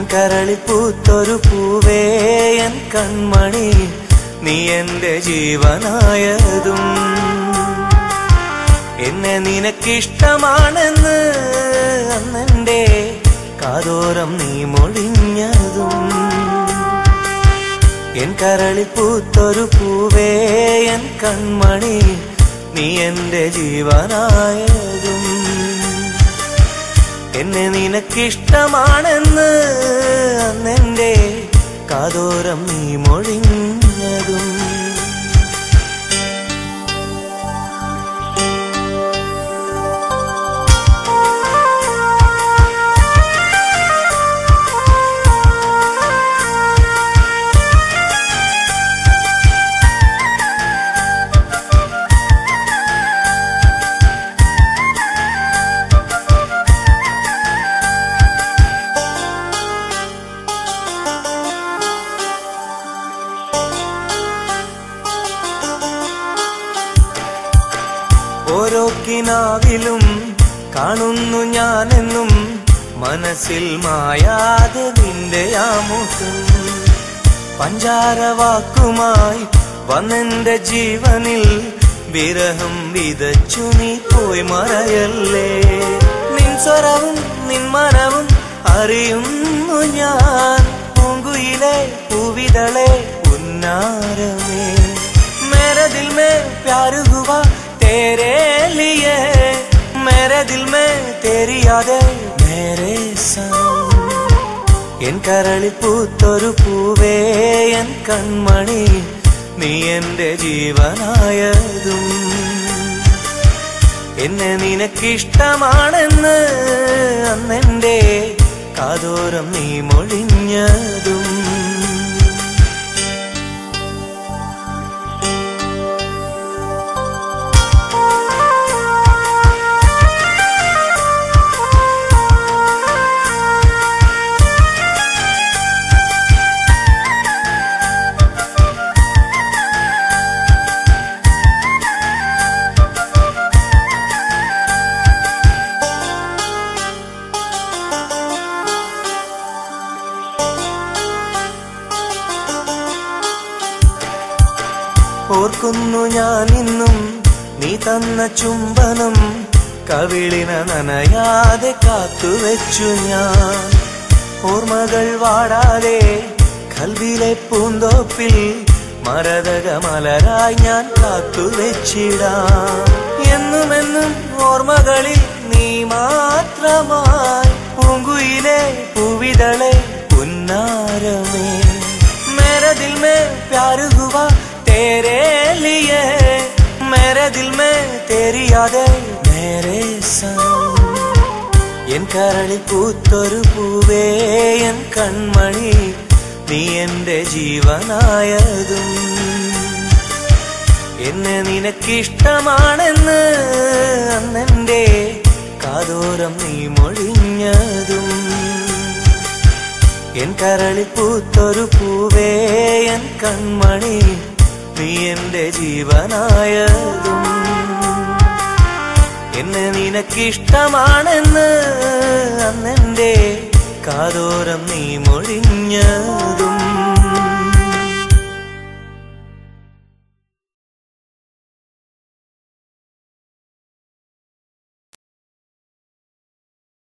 കരളിൽ പൂത്തൊരു പൂവേ എൻ കൺമണി നീ എന്റെ ജീവനായതും എന്നെ നിനക്കിഷ്ടമാണെന്ന് അന്നെന്റെ കാതോരം നീ മൊഴിഞ്ഞതും എൻ കരളിൽ പൂത്തൊരു പൂവേ എൻ കൺമണി നീ എന്റെ ജീവനായതും എന്നെ നിനക്കിഷ്ടമാണെന്ന് അന്നെന്റെ കാതോരം നീ മൊഴിഞ്ഞതും ഓരോ കിനാവിലും കാണുന്നു ഞാനെന്നും മനസ്സിൽ മായാതെ നിന്റെ ആമുഖം പഞ്ചാര വാക്കുമായി വന്നെന്റെ ജീവനിൽ വിരഹം വിതച്ചു നീ പോയി മറയല്ലേ നിൻ സ്വരവും നിൻ മനവും അറിയുന്നു ഞാൻ പൂങ്കുയിലെ പൂവിതളെ ഉന്നാരമേ मेरे दिल में प्यार हुआ तेरे लिए मेरे दिल में तेरी यादें मेरे संग എൻ കരളിൽ പൂത്തൊരു പൂവേ എൻ കൺമണി നീ എന്റെ ജീവനായതും എന്നെ നിനക്കിഷ്ടമാണെന്ന് അന്നെന്റെ കാതോരം നീ മൊഴിഞ്ഞതും ഓർക്കുന്നു ഞാൻ ഇന്നും നീ തന്ന ചുംബനം കവിളിന നനയാതെ കാത്തുവെച്ചു ഞാൻ ഓർമ്മകൾ വാടാതെ കൽവിലെ പൂന്തോപ്പിൽ മരതക മലരായി ഞാൻ കാത്തുവെച്ചിടാം എന്നുമെന്നും ഓർമ്മകളിൽ നീ മാത്രമായി പൂങ്കുയിലെ പൂവിതളെ പുന്നാരമേ मेरे दिल में प्यार हुआ तेरे लिए मेरे दिल में तेरी यादें मेरे संग എൻ കരളിൽ പൂത്തൊരു പൂവേ എൻ കൺമണി നീ എന്റെ ജീവനായതും എന്നെ നിനക്കിഷ്ടമാണെന്ന് അന്നെന്റെ കാതോരം നീ മൊഴിഞ്ഞതും എൻ കരളിൽ പൂത്തൊരു പൂവേ എൻ കൺമണി നീ എന്റെ ജീവനായതും എന്നെ നിനക്കിഷ്ടമാണെന്ന് അന്നെന്റെ കാതോരം നീ മൊഴിഞ്ഞതും